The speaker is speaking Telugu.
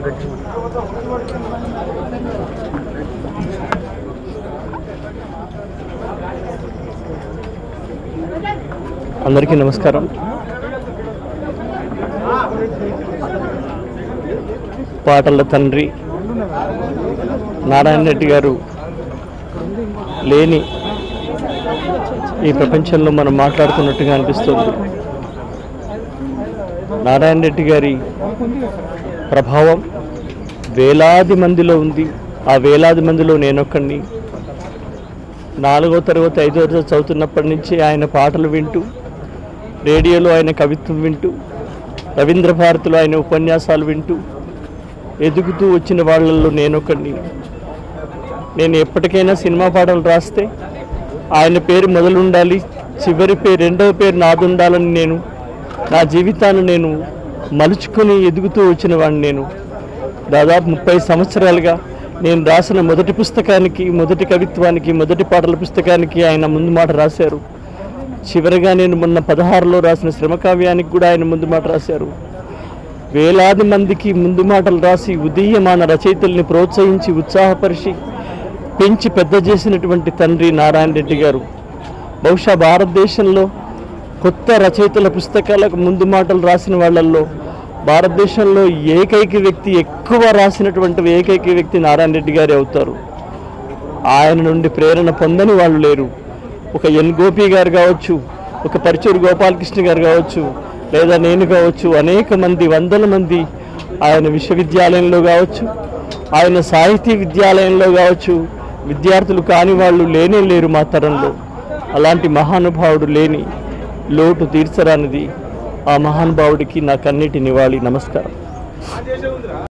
అందరికీ నమస్కారం పాటల తండ్రి నారాయణ రెడ్డి గారు లేని ఈ ప్రపంచంలో మనం మాట్లాడుతున్నట్టుగా అనిపిస్తుంది నారాయణ రెడ్డి గారి ప్రభావం వేలాది మందిలో ఉంది ఆ వేలాది మందిలో నేనొక్కడిని నాలుగో తరగతి ఐదో తరగతి చదువుతున్నప్పటి నుంచి ఆయన పాటలు వింటూ రేడియోలో ఆయన కవిత్వం వింటూ రవీంద్ర భారతిలో ఆయన ఉపన్యాసాలు వింటూ ఎదుగుతూ వచ్చిన వాళ్ళల్లో నేనొకడిని నేను ఎప్పటికైనా సినిమా పాటలు రాస్తే ఆయన పేరు మొదలుండాలి చివరి పేరు రెండవ పేరు నాది ఉండాలని నేను నా జీవితాన్ని నేను మలుచుకొని ఎదుగుతూ వచ్చిన వాడిని నేను దాదాపు ముప్పై సంవత్సరాలుగా నేను రాసిన మొదటి పుస్తకానికి మొదటి కవిత్వానికి మొదటి పాటల పుస్తకానికి ఆయన ముందు మాట రాశారు చివరిగా నేను మొన్న పదహారులో రాసిన శ్రమకావ్యానికి కూడా ఆయన ముందు మాట రాశారు వేలాది మందికి ముందు మాటలు రాసి ఉదీయమాన రచయితల్ని ప్రోత్సహించి ఉత్సాహపరిచి పెంచి పెద్ద చేసినటువంటి తండ్రి నారాయణ రెడ్డి గారు బహుశా భారతదేశంలో కొత్త రచయితల పుస్తకాలకు ముందు మాటలు రాసిన వాళ్ళల్లో భారతదేశంలో ఏకైక వ్యక్తి ఎక్కువ రాసినటువంటి ఏకైక వ్యక్తి నారాయణ రెడ్డి గారే అవుతారు ఆయన నుండి ప్రేరణ పొందని వాళ్ళు లేరు ఒక ఎన్ గోపి గారు కావచ్చు ఒక పరిచూరు గోపాలకృష్ణ గారు కావచ్చు లేదా నేను కావచ్చు అనేక మంది వందల మంది ఆయన విశ్వవిద్యాలయంలో కావచ్చు ఆయన సాహితీ విద్యాలయంలో కావచ్చు విద్యార్థులు కాని వాళ్ళు లేనే లేరు మా తరంలో అలాంటి మహానుభావుడు లేని లోటు తీర్చరానిది ఆ మహానుభావుడికి నా కన్నిటి నివాళి నమస్కారం